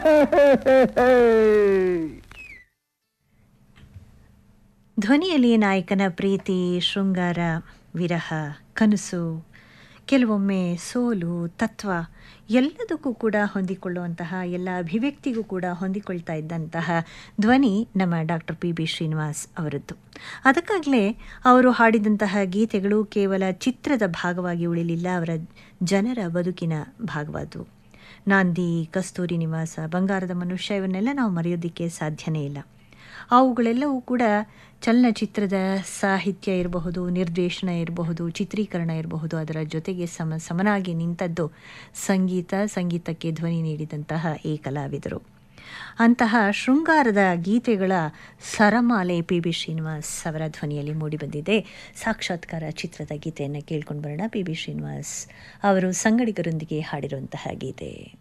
ಧ್ವನಿಯಲ್ಲಿ ನಾಯಕನ ಪ್ರೀತಿ ಶೃಂಗಾರ ವಿರಹ ಕನಸು ಕೆಲವೊಮ್ಮೆ ಸೋಲು ತತ್ವ ಎಲ್ಲದಕ್ಕೂ ಕೂಡ ಹೊಂದಿಕೊಳ್ಳುವಂತಹ ಎಲ್ಲ ಅಭಿವ್ಯಕ್ತಿಗೂ ಕೂಡ ಹೊಂದಿಕೊಳ್ತಾ ಇದ್ದಂತಹ ಧ್ವನಿ ನಮ್ಮ ಡಾಕ್ಟರ್ ಪಿ ಬಿ ಶ್ರೀನಿವಾಸ್ ಅವರದ್ದು ಅದಕ್ಕಾಗಲೇ ಅವರು ಹಾಡಿದಂತಹ ಗೀತೆಗಳು ಕೇವಲ ಚಿತ್ರದ ಭಾಗವಾಗಿ ಉಳಿಲಿಲ್ಲ ಅವರ ಜನರ ಬದುಕಿನ ಭಾಗವಾದವು ನಾಂದಿ ಕಸ್ತೂರಿ ನಿವಾಸ ಬಂಗಾರದ ಮನುಷ್ಯ ಇವನ್ನೆಲ್ಲ ನಾವು ಮರೆಯೋದಕ್ಕೆ ಸಾಧ್ಯನೇ ಇಲ್ಲ ಅವುಗಳೆಲ್ಲವೂ ಕೂಡ ಚಲನಚಿತ್ರದ ಸಾಹಿತ್ಯ ಇರಬಹುದು ನಿರ್ದೇಶನ ಇರಬಹುದು ಚಿತ್ರೀಕರಣ ಇರಬಹುದು ಅದರ ಜೊತೆಗೆ ಸಮ ಸಮನಾಗಿ ನಿಂತದ್ದು ಸಂಗೀತ ಸಂಗೀತಕ್ಕೆ ಧ್ವನಿ ನೀಡಿದಂತಹ ಈ ಕಲಾವಿದರು ಅಂತಹ ಶೃಂಗಾರದ ಗೀತೆಗಳ ಸರಮಾಲೆ ಪಿ ಬಿ ಶ್ರೀನಿವಾಸ್ ಅವರ ಧ್ವನಿಯಲ್ಲಿ ಮೂಡಿಬಂದಿದೆ ಸಾಕ್ಷಾತ್ಕಾರ ಚಿತ್ರದ ಗೀತೆಯನ್ನು ಕೇಳ್ಕೊಂಡು ಬರೋಣ ಪಿ ಬಿ ಶ್ರೀನಿವಾಸ್ ಅವರು ಸಂಗಡಿಗರೊಂದಿಗೆ ಹಾಡಿರುವಂತಹ ಗೀತೆ